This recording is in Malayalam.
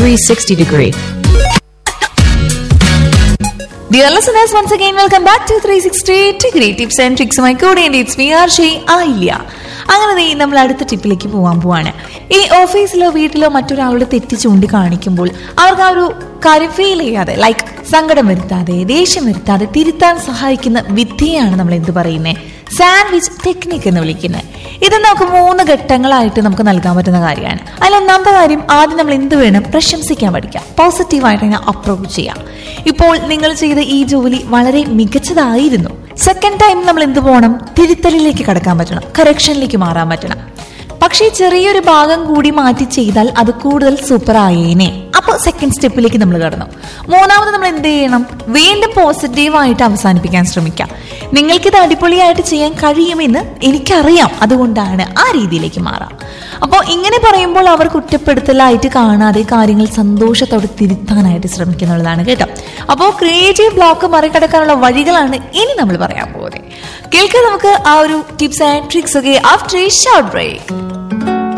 360 degree. Dear listeners, once again, welcome back to 360 Degree Tips and Tricks. My code and it's me, Arshi Ailya. അങ്ങനെ ദേ നമ്മൾ അടുത്ത ടിപ്പിലേക്ക് പോകാൻ പോവാണ് ഈ ഓഫീസിലോ വീട്ടിലോ മറ്റൊരാളുടെ തെറ്റ് ചൂണ്ടിക്കാണിക്കുമ്പോൾ അവർക്ക് ആ ഒരു കാര്യം ഫീൽ ചെയ്യാതെ ലൈക്ക് സങ്കടം വരുത്താതെ ദേഷ്യം വരുത്താതെ തിരുത്താൻ സഹായിക്കുന്ന വിദ്യയാണ് നമ്മൾ എന്ത് പറയുന്നത് സാൻഡ്വിച്ച് ടെക്നിക്ക് എന്ന് വിളിക്കുന്നത് ഇത് നമുക്ക് മൂന്ന് ഘട്ടങ്ങളായിട്ട് നമുക്ക് നൽകാൻ പറ്റുന്ന കാര്യമാണ് അതിൽ ഒന്നാമത്തെ കാര്യം ആദ്യം നമ്മൾ എന്ത് വേണം പ്രശംസിക്കാൻ പഠിക്കാം പോസിറ്റീവായിട്ട് അതിനെ അപ്രോച്ച് ചെയ്യാം ഇപ്പോൾ നിങ്ങൾ ചെയ്ത ഈ ജോലി വളരെ മികച്ചതായിരുന്നു സെക്കൻഡ് ടൈം നമ്മൾ എന്ത് പോകണം തിരുത്തലിലേക്ക് കടക്കാൻ പറ്റണം കറക്ഷനിലേക്ക് മാറാൻ പറ്റണം പക്ഷേ ചെറിയൊരു ഭാഗം കൂടി മാറ്റി ചെയ്താൽ അത് കൂടുതൽ സൂപ്പർ ആയേനെ അപ്പോൾ സെക്കൻഡ് സ്റ്റെപ്പിലേക്ക് നമ്മൾ കടന്നു മൂന്നാമത് നമ്മൾ എന്ത് ചെയ്യണം വീണ്ടും പോസിറ്റീവായിട്ട് അവസാനിപ്പിക്കാൻ ശ്രമിക്കാം നിങ്ങൾക്കിത് അടിപൊളിയായിട്ട് ചെയ്യാൻ കഴിയുമെന്ന് എനിക്കറിയാം അതുകൊണ്ടാണ് ആ രീതിയിലേക്ക് മാറാം അപ്പോൾ ഇങ്ങനെ പറയുമ്പോൾ അവർ കുറ്റപ്പെടുത്തലായിട്ട് കാണാതെ കാര്യങ്ങൾ സന്തോഷത്തോടെ തിരുത്താനായിട്ട് ശ്രമിക്കുന്നുള്ളതാണ് കേട്ടോ അപ്പോൾ ക്രിയേറ്റീവ് ബ്ലോക്ക് മറികടക്കാനുള്ള വഴികളാണ് ഇനി നമ്മൾ പറയാൻ പോകുന്നത് കേൾക്കാം നമുക്ക് ആ ഒരു ടിപ്സ് ആൻഡ് ട്രിക്സ് ഒക്കെ ആഫ്റ്റർ ഷോർട്ട് ബ്രേക്ക്